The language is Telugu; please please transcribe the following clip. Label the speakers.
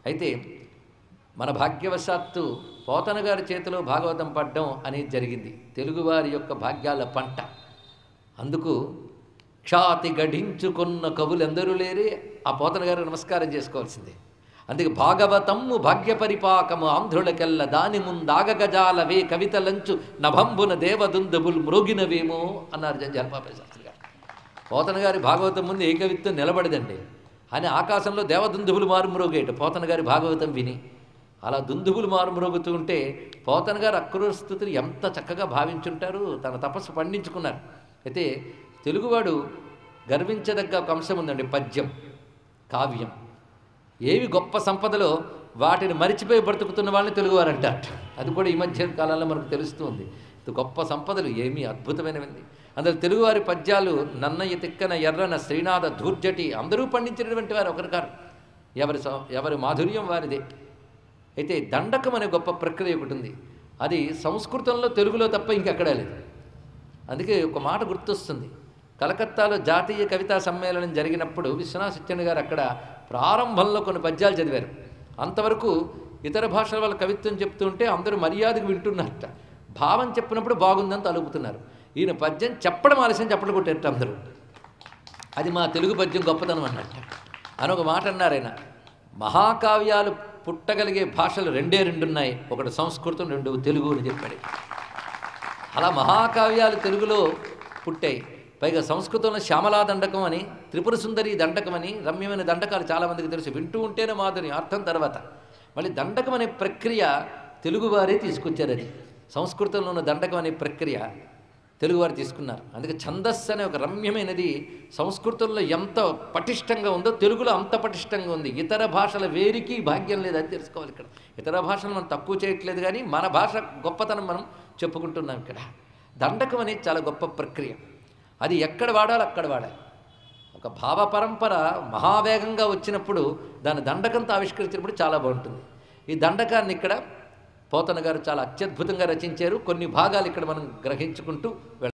Speaker 1: అయితే మన భాగ్యవశాత్తు పోతన గారి చేతిలో భాగవతం పడ్డం అనేది జరిగింది తెలుగువారి యొక్క భాగ్యాల పంట అందుకు క్షాతి గడించుకున్న కవులెందరూ లేరే ఆ పోతన గారు నమస్కారం చేసుకోవాల్సిందే అందుకే భాగవతమ్ము భాగ్య పరిపాకము ఆంధ్రులకెల్ల దాని ముందాగగజాల వే కవితలంచు నభంబున దేవదుందుబుల్ మ్రోగినవేమో అన్నారు జలపాప శాస్త్రి గారు పోతన గారి భాగవతం ముందు ఏ కవిత్వం నిలబడదండి అని ఆకాశంలో దేవదుందుబులు మారుమ్రోగేట పోతన గారి భాగవతం విని అలా దుందుబులు మారుమ్రోగుతూ ఉంటే పోతన గారు అక్రూరస్థుతులు ఎంత చక్కగా భావించుంటారు తన తపస్సు పండించుకున్నారు అయితే తెలుగువాడు గర్వించదగ్గ ఒక అంశం ఉందండి పద్యం కావ్యం ఏవి గొప్ప సంపదలో వాటిని మరిచిపోయి బ్రతుకుతున్న వాళ్ళని తెలుగువారు అంటారు అది కూడా ఈ మధ్య కాలంలో మనకు తెలుస్తుంది ఇది గొప్ప సంపదలు ఏమీ అద్భుతమైనవి అందులో తెలుగువారి పద్యాలు నన్నయ్య తిక్కన ఎర్రన శ్రీనాథ ధూర్జటి అందరూ పండించినటువంటి వారు ఒకరు కారు ఎవరి సౌ- ఎవరి మాధుర్యం వారిదే అయితే దండకం అనే గొప్ప ప్రక్రియ ఒకటి ఉంది అది సంస్కృతంలో తెలుగులో తప్ప ఇంకెక్కడా లేదు అందుకే ఒక మాట గుర్తొస్తుంది కలకత్తాలో జాతీయ కవితా సమ్మేళనం జరిగినప్పుడు విశ్వనాథ సత్యన్ గారు అక్కడ ప్రారంభంలో కొన్ని పద్యాలు చదివారు అంతవరకు ఇతర భాషల వాళ్ళ కవిత్వం చెప్తుంటే అందరూ మర్యాదకు వింటున్నారట భావం చెప్పినప్పుడు బాగుందని తలుపుతున్నారు ఈయన పద్యం చెప్పడం ఆలస్యం చెప్పడం కొట్టేట అందరూ అది మా తెలుగు పద్యం గొప్పతనం అన్నట్టు అని ఒక మాట అన్నారు ఆయన మహాకావ్యాలు పుట్టగలిగే భాషలు రెండే రెండు ఉన్నాయి ఒకటి సంస్కృతం రెండు తెలుగు అని చెప్పాడు అలా మహాకావ్యాలు తెలుగులో పుట్టాయి పైగా సంస్కృతంలో శ్యామలా దండకం అని త్రిపుర సుందరి దండకం అని రమ్యమైన దండకాలు చాలామందికి తెలుసు వింటూ ఉంటేనే మాధురి అర్థం తర్వాత మళ్ళీ దండకం అనే ప్రక్రియ తెలుగువారే తీసుకొచ్చారు అది సంస్కృతంలో ఉన్న దండకం అనే ప్రక్రియ తెలుగువారు తీసుకున్నారు అందుకే ఛందస్సు అనే ఒక రమ్యమైనది సంస్కృతంలో ఎంత పటిష్టంగా ఉందో తెలుగులో అంత పటిష్టంగా ఉంది ఇతర భాషల వేరికి భాగ్యం లేదు అది తెలుసుకోవాలి ఇక్కడ ఇతర భాషలు మనం తక్కువ చేయట్లేదు కానీ మన భాష గొప్పతనం మనం చెప్పుకుంటున్నాం ఇక్కడ దండకం అనేది చాలా గొప్ప ప్రక్రియ అది ఎక్కడ వాడాలో అక్కడ వాడాలి ఒక భావ పరంపర మహావేగంగా వచ్చినప్పుడు దాని దండకంతో ఆవిష్కరించినప్పుడు చాలా బాగుంటుంది ఈ దండకాన్ని ఇక్కడ పోతన గారు చాలా అత్యద్భుతంగా రచించారు కొన్ని భాగాలు ఇక్కడ మనం గ్రహించుకుంటూ వెళ్